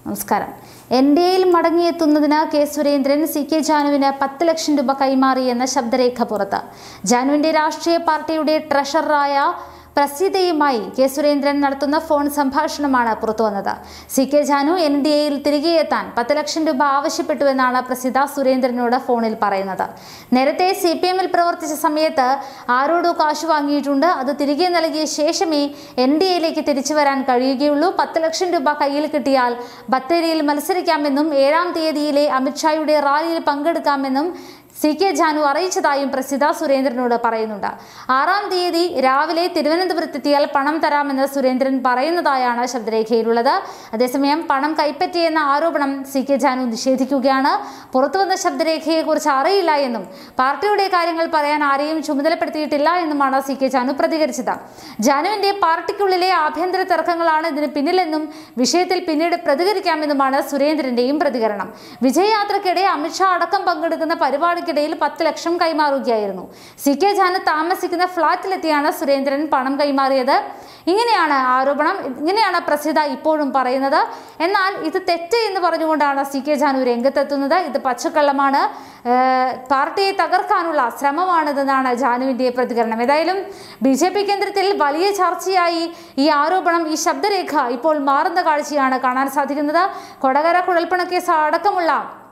നമസ്കാരം N D എയിൽ മടങ്ങിയെത്തുന്നതിന് കെ സുരേന്ദ്രൻ സി കെ ജാനുവിന് പത്ത് ലക്ഷം രൂപ കൈമാറിയെന്ന ശബ്ദരേഖ പുറത്ത് ജാനുവിന്റെ രാഷ്ട്രീയ പാർട്ടിയുടെ ട്രഷററായ പ്രസീതയുമായി കെ സുരേന്ദ്രൻ നടത്തുന്ന ഫോൺ സംഭാഷണമാണ് പുറത്തുവന്നത് C K Janu N D എയിൽ തിരികെ എത്താൻ പത്ത് ലക്ഷം രൂപ ആവശ്യപ്പെട്ടുവെന്നാണ് പ്രസീത സുരേന്ദ്രനോട് ഫോണിൽ പറയുന്നത് നേരത്തെ സി പി എമ്മിൽ പ്രവർത്തിച്ച സമയത്ത് ആരോടോ കാശ് വാങ്ങിയിട്ടുണ്ട് അത് തിരികെ നൽകിയ ശേഷമേ എൻ ഡി എയിലേക്ക് തിരിച്ചു വരാൻ കഴിയുകയുള്ളൂ പത്ത് ലക്ഷം രൂപ കയ്യിൽ കിട്ടിയാൽ ബത്തേരിയിൽ മത്സരിക്കാമെന്നും ഏഴാം തീയതിയിലെ അമിത്ഷായുടെ റാലിയിൽ പങ്കെടുക്കാമെന്നും സി കെ ജാനു അറിയിച്ചതായും പ്രസിദ്ധ സുരേന്ദ്രനോട് പറയുന്നുണ്ട് ആറാം തീയതി രാവിലെ തിരുവനന്തപുരത്തെത്തിയാൽ പണം തരാമെന്ന് സുരേന്ദ്രൻ പറയുന്നതായാണ് ശബ്ദരേഖയിലുള്ളത് അതേസമയം പണം കൈപ്പറ്റിയെന്ന ആരോപണം സി കെ ജാനു നിഷേധിക്കുകയാണ് പുറത്തുവന്ന ശബ്ദരേഖയെക്കുറിച്ച് അറിയില്ല എന്നും പാർട്ടിയുടെ കാര്യങ്ങൾ പറയാൻ ആരെയും ചുമതലപ്പെടുത്തിയിട്ടില്ല എന്നുമാണ് സി കെ ജാനു പ്രതികരിച്ചത് ജാനുവിന്റെ പാർട്ടിക്കുള്ളിലെ ആഭ്യന്തര തർക്കങ്ങളാണ് ഇതിന് പിന്നിലെന്നും വിഷയത്തിൽ പിന്നീട് പ്രതികരിക്കാമെന്നുമാണ് സുരേന്ദ്രന്റെയും പ്രതികരണം വിജയയാത്രയ്ക്കിടെ അമിത്ഷാ അടക്കം പങ്കെടുക്കുന്ന പരിപാടിക്കിടയിൽ പത്ത് ലക്ഷം കൈമാറുകയായിരുന്നു സി കെ ജാന് താമസിക്കുന്ന ഫ്ളാറ്റിലെത്തിയാണ് സുരേന്ദ്രൻ പണം കൈമാറിയത് ഇങ്ങനെയാണ് ആരോപണം ഇങ്ങനെയാണ് പ്രസിദ്ധ ഇപ്പോഴും പറയുന്നത് എന്നാൽ ഇത് തെറ്റ് എന്ന് പറഞ്ഞുകൊണ്ടാണ് സി കെ ജാനു രംഗത്തെത്തുന്നത് ഇത് പച്ചക്കള്ളമാണ് ഏഹ് പാർട്ടിയെ തകർക്കാനുള്ള ശ്രമമാണിതെന്നാണ് ജാനുവിന്റെ പ്രതികരണം ഏതായാലും ബി ജെ പി കേന്ദ്രത്തിൽ വലിയ ചർച്ചയായി ഈ ആരോപണം ഈ ശബ്ദരേഖ ഇപ്പോൾ മാറുന്ന കാഴ്ചയാണ് കാണാൻ സാധിക്കുന്നത് കൊടകര കുഴൽപ്പണക്കേസ് അടക്കമുള്ള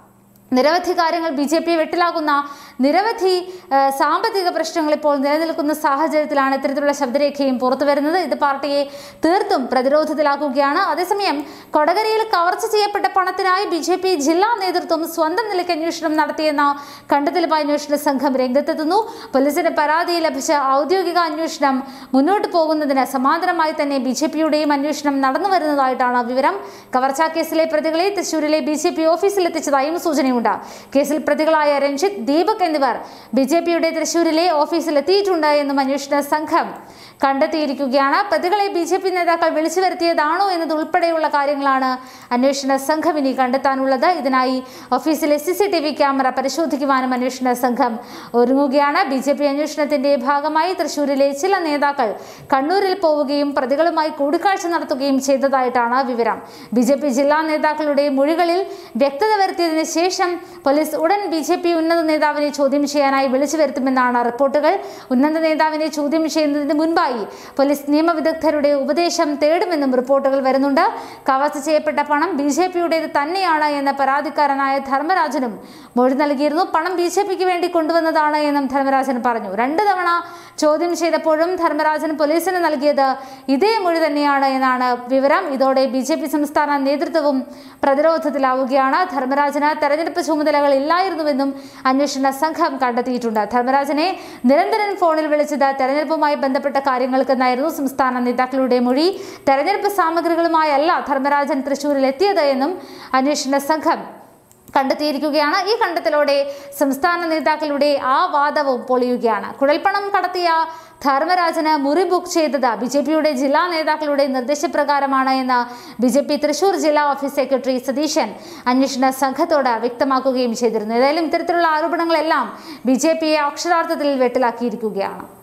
നിരവധി കാര്യങ്ങൾ ബി ജെ പി വെട്ടിലാകുന്ന നിരവധി ആ, സാമ്പത്തിക പ്രശ്നങ്ങൾ ഇപ്പോൾ നിലനിൽക്കുന്ന സാഹചര്യത്തിലാണ് ഇത്തരത്തിലുള്ള ശബ്ദരേഖയും പുറത്തു വരുന്നത് ഇത് പാർട്ടിയെ തീർത്തും പ്രതിരോധത്തിലാക്കുകയാണ് അതേസമയം കൊടകരയിൽ കവർച്ച ചെയ്യപ്പെട്ട പണത്തിനായി ബി ജെ പി ജില്ലാ നേതൃത്വം സ്വന്തം നിലയ്ക്ക് അന്വേഷണം നടത്തിയെന്ന കണ്ടെത്തലുമായി അന്വേഷണ സംഘം രംഗത്തെത്തുന്നു പോലീസിന് പരാതി ലഭിച്ച ഔദ്യോഗിക അന്വേഷണം മുന്നോട്ട് പോകുന്നതിന് സമാന്തരമായി തന്നെ ബി ജെ പിയുടെയും അന്വേഷണം നടന്നു വരുന്നതായിട്ടാണ് വിവരം കവർച്ചാ കേസിലെ പ്രതികളെ തൃശൂരിലെ ബി ജെ പി ഓഫീസിലെത്തിച്ചതായും സൂചനയുണ്ട് കേസിൽ പ്രതികളായ രഞ്ജിത്ത് ദീപക് എന്നിവർ ബി ജെ പിയുടെ തൃശൂരിലെ ഓഫീസിലെത്തിയിട്ടുണ്ട് എന്നും അന്വേഷണ സംഘം കണ്ടെത്തിയിരിക്കുകയാണ് പ്രതികളെ ബി ജെ പി നേതാക്കൾ വിളിച്ചു വരുത്തിയതാണോ എന്നതുൾപ്പെടെയുള്ള കാര്യങ്ങളാണ് അന്വേഷണ സംഘം ഇനി കണ്ടെത്താനുള്ളത് ഇതിനായി ഓഫീസിലെ C C T V camera പരിശോധിക്കുവാനും അന്വേഷണ സംഘം ഒരുങ്ങുകയാണ് ബി ജെ പി അന്വേഷണത്തിന്റെ ഭാഗമായി തൃശൂരിലെ ചില നേതാക്കൾ കണ്ണൂരിൽ പോവുകയും പ്രതികളുമായി കൂടിക്കാഴ്ച നടത്തുകയും ചെയ്തതായിട്ടാണ് വിവരം ബി ജെ പി ജില്ലാ നേതാക്കളുടെ മൊഴികളിൽ വ്യക്തത വരുത്തിയതിനു ശേഷം പോലീസ് ഉടൻ ബി ജെ പി ഉന്നത നേതാവിനെ ചോദ്യം ചെയ്യാനായി വിളിച്ചു വരുത്തുമെന്നാണ് റിപ്പോർട്ടുകൾ ഉന്നത നേതാവിനെ ചോദ്യം ചെയ്യുന്നതിന് മുൻപായി പോലീസ് നിയമവിദഗ്ധരുടെ ഉപദേശം തേടുമെന്നും റിപ്പോർട്ടുകൾ വരുന്നുണ്ട് കവർച്ച ചെയ്യപ്പെട്ട പണം ബി ജെ പിയുടേത് തന്നെയാണ് എന്ന പരാതിക്കാരനായ ധർമ്മരാജനും മൊഴി നൽകിയിരുന്നു പണം ബി ജെ പിക്ക് വേണ്ടി കൊണ്ടുവന്നതാണ് എന്നും ധർമ്മരാജൻ പറഞ്ഞു രണ്ട് തവണ ചോദ്യം ചെയ്തപ്പോഴും ധർമ്മരാജൻ പോലീസിന് നൽകിയത് ഇതേ മൊഴി തന്നെയാണ് എന്നാണ് വിവരം ഇതോടെ ബി ജെ പി സംസ്ഥാന നേതൃത്വവും പ്രതിരോധത്തിലാവുകയാണ് ധർമ്മരാജന് തെരഞ്ഞെടുപ്പ് ചുമതലകൾ ഇല്ലായിരുന്നുവെന്നും അന്വേഷണ സംഘം കണ്ടെത്തിയിട്ടുണ്ട് ധർമ്മരാജനെ നിരന്തരം ഫോണിൽ വിളിച്ചത് തെരഞ്ഞെടുപ്പുമായി ബന്ധപ്പെട്ട കാര്യങ്ങൾക്കെന്നായിരുന്നു സംസ്ഥാന നേതാക്കളുടെ മൊഴി തെരഞ്ഞെടുപ്പ് സാമഗ്രികളുമായല്ല ധർമ്മരാജൻ തൃശൂരിൽ എത്തിയത് എന്നും അന്വേഷണ സംഘം കണ്ടെത്തിയിരിക്കുകയാണ് ഈ കണ്ടെത്തലോടെ സംസ്ഥാന നേതാക്കളുടെ ആ വാദവും പൊളിയുകയാണ് കുഴൽപ്പണം കടത്തിയ ധർമ്മരാജന് മുറി ബുക്ക് ചെയ്തത് ബി ജെ പിയുടെ ജില്ലാ നേതാക്കളുടെ നിർദ്ദേശപ്രകാരമാണ് എന്ന് ബി ജെ പി തൃശൂർ ജില്ലാ ഓഫീസ് സെക്രട്ടറി സതീശൻ അന്വേഷണ സംഘത്തോട് വ്യക്തമാക്കുകയും ചെയ്തിരുന്നു ഏതായാലും ഇത്തരത്തിലുള്ള ആരോപണങ്ങളെല്ലാം ബി ജെ പിയെ അക്ഷരാർത്ഥത്തിൽ വെട്ടിലാക്കിയിരിക്കുകയാണ്